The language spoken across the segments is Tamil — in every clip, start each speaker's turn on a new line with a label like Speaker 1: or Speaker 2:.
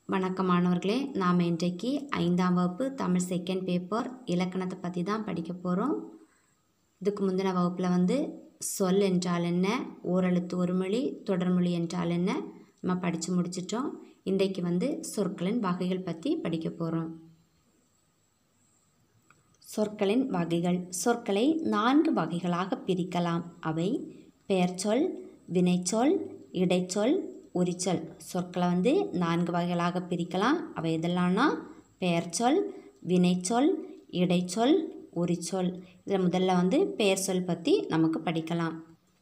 Speaker 1: வணக்கம் மாணவர்களே நாம் இன்றைக்கு ஐந்தாம் வகுப்பு தமிழ் செகண்ட் பேப்பர் இலக்கணத்தை பற்றி தான் படிக்க போகிறோம் இதுக்கு முந்தின வகுப்பில் வந்து சொல் என்றால் என்ன ஓரெழுத்து ஒரு மொழி தொடர்மொழி என்றால் என்ன நம்ம படித்து முடிச்சிட்டோம் இன்றைக்கு வந்து சொற்களின் வகைகள் பற்றி படிக்க போகிறோம் சொற்களின் வகைகள் சொற்களை நான்கு வகைகளாக பிரிக்கலாம் அவை பெயர்ச்சொல் வினைச்சொல் இடைச்சொல் உரிச்சொல் சொற்களை வந்து நான்கு வகைகளாக பிரிக்கலாம் அவை எதெல்லாம்னா பெயர்ச்சொல் வினைச்சொல் இடைச்சொல் உரிச்சொல் இதில் முதல்ல வந்து பெயர் சொல் பற்றி நமக்கு படிக்கலாம்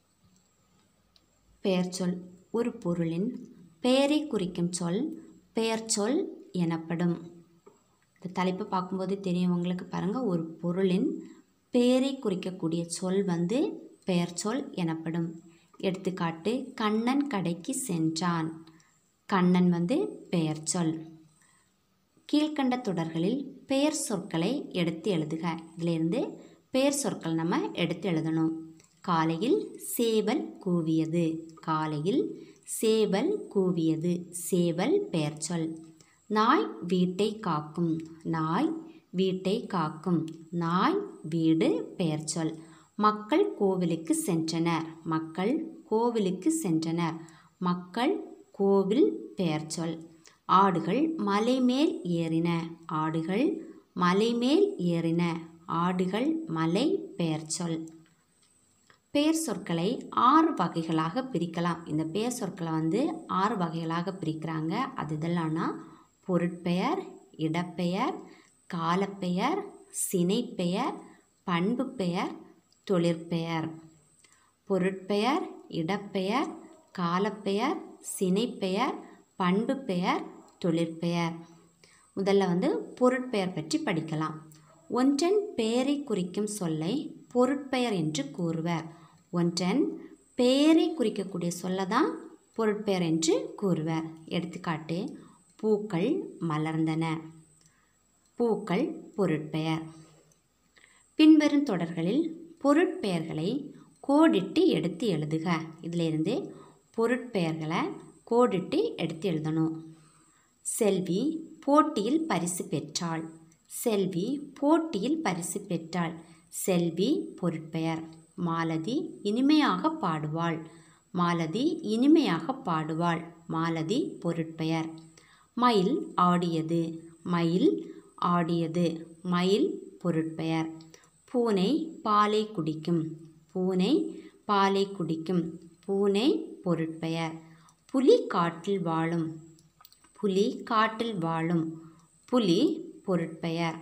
Speaker 1: பெயர்ச்சொல் ஒரு பொருளின் பெயரை குறிக்கும் சொல் பெயர்ச்சொல் எனப்படும் இந்த தலைப்பை பார்க்கும்போது தெரியும் உங்களுக்கு பாருங்கள் ஒரு பொருளின் பெயரை குறிக்கக்கூடிய சொல் வந்து பெயர்ச்சொல் எனப்படும் எடுத்துக்காட்டு கண்ணன் கடைக்கு சென்றான் கண்ணன் வந்து பெயர்ச்சொல் கீழ்கண்ட தொடர்களில் பெயர் சொற்களை எடுத்து எழுதுக இதிலிருந்து பெயர் சொற்கள் நம்ம எடுத்து எழுதணும் காலையில் சேவல் கூவியது காலையில் சேவல் கூவியது சேவல் பெயர்ச்சொல் நாய் வீட்டை காக்கும் நாய் வீட்டை காக்கும் நாய் வீடு பெயர்ச்சொல் மக்கள் கோவிலுக்கு சென்றனர் மக்கள் கோவிலுக்கு சென்றனர் மக்கள் கோவில் பெயர்ச்சொல் ஆடுகள் மலை மேல் ஏறின ஆடுகள் மலை மேல் ஏறின ஆடுகள் மலை பெயர்ச்சொல் பெயர் சொற்களை ஆறு வகைகளாக பிரிக்கலாம் இந்த பெயர் சொற்களை வந்து ஆறு வகைகளாக பிரிக்கிறாங்க அது இதெல்லாம்னா பொருட்பெயர் இடப்பெயர் காலப்பெயர் சினைப்பெயர் பண்பு பெயர் தொழிற்பெயர் பொருட்பெயர் இடப்பெயர் காலப்பெயர் சினைப்பெயர் பண்பு பெயர் தொழிற்பெயர் முதல்ல வந்து பொருட்பெயர் பற்றி படிக்கலாம் ஒன்றன் பெயரை குறிக்கும் சொல்லை பொருட்பெயர் என்று கூறுவர் ஒன்றன் பெயரை குறிக்கக்கூடிய சொல்ல தான் பொருட்பெயர் என்று கூறுவர் எடுத்துக்காட்டு பூக்கள் மலர்ந்தன பூக்கள் பொருட்பெயர் பின்வரும் தொடர்களில் பொருட்பெயர்களை கோடிட்டு எடுத்து எழுதுக இதிலிருந்து பொருட்பெயர்களை கோடிட்டு எடுத்து எழுதணும் செல்வி போட்டியில் பரிசு பெற்றாள் செல்வி போட்டியில் பரிசு பெற்றாள் செல்வி பொருட்பெயர் மாலதி இனிமையாக பாடுவாள் மாலதி இனிமையாக பாடுவாள் மாலதி பொருட்பெயர் மயில் ஆடியது மயில் ஆடியது மயில் பொருட்பெயர் பூனை பாலை குடிக்கும் பூனை பாலை குடிக்கும் பூனை பொருட்பெயர் புலி காட்டில் வாழும் புலி காட்டில் வாழும் புலி பொருட்பெயர்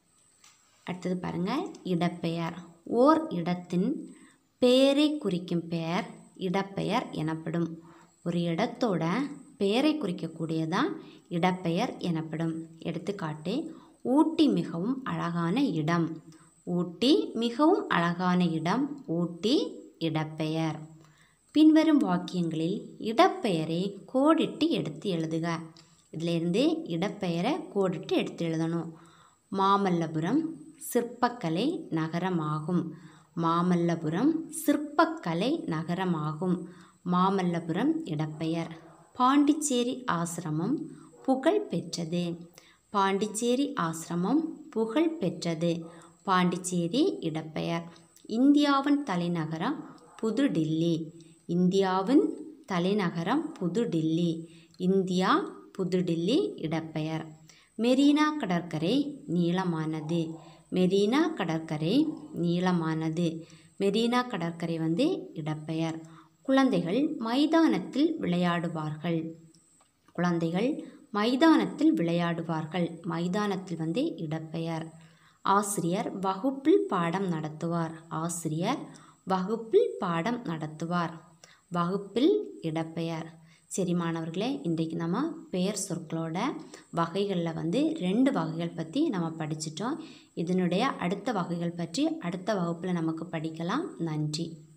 Speaker 1: அடுத்தது பாருங்க இடப்பெயர் ஓர் இடத்தின் பெயரை குறிக்கும் பெயர் இடப்பெயர் எனப்படும் ஒரு இடத்தோட பெயரை குறிக்கக்கூடியதான் இடப்பெயர் எனப்படும் எடுத்துக்காட்டு ஊட்டி மிகவும் அழகான இடம் ஊட்டி மிகவும் அழகான இடம் ஊட்டி இடப்பெயர் பின்வரும் வாக்கியங்களில் இடப்பெயரை கோடிட்டு எடுத்து எழுதுக இதிலிருந்து இடப்பெயரை கோடிட்டு எடுத்து எழுதணும் மாமல்லபுரம் சிற்பக்கலை நகரமாகும் மாமல்லபுரம் சிற்பக்கலை நகரமாகும் மாமல்லபுரம் இடப்பெயர் பாண்டிச்சேரி ஆசிரமம் புகழ் பெற்றது பாண்டிச்சேரி ஆசிரமம் புகழ் பெற்றது பாண்டிச்சேரி இடப்பெயர் இந்தியாவின் தலைநகரம் புதுடில்லி இந்தியாவின் தலைநகரம் புதுடில்லி இந்தியா புதுடில்லி இடப்பெயர் மெரினா கடற்கரை நீளமானது மெரினா கடற்கரை நீளமானது மெரினா கடற்கரை வந்து இடப்பெயர் குழந்தைகள் மைதானத்தில் விளையாடுவார்கள் குழந்தைகள் மைதானத்தில் விளையாடுவார்கள் மைதானத்தில் வந்து இடப்பெயர் ஆசிரியர் வகுப்பில் பாடம் நடத்துவார் ஆசிரியர் வகுப்பில் பாடம் நடத்துவார் வகுப்பில் இடப்பெயர் சரி மாணவர்களே இன்றைக்கு நம்ம பெயர் சொற்களோட வகைகளில் வந்து ரெண்டு வகைகள் பற்றி நம்ம படிச்சிட்டோம் இதனுடைய அடுத்த வகைகள் பற்றி அடுத்த வகுப்பில் நமக்கு படிக்கலாம் நன்றி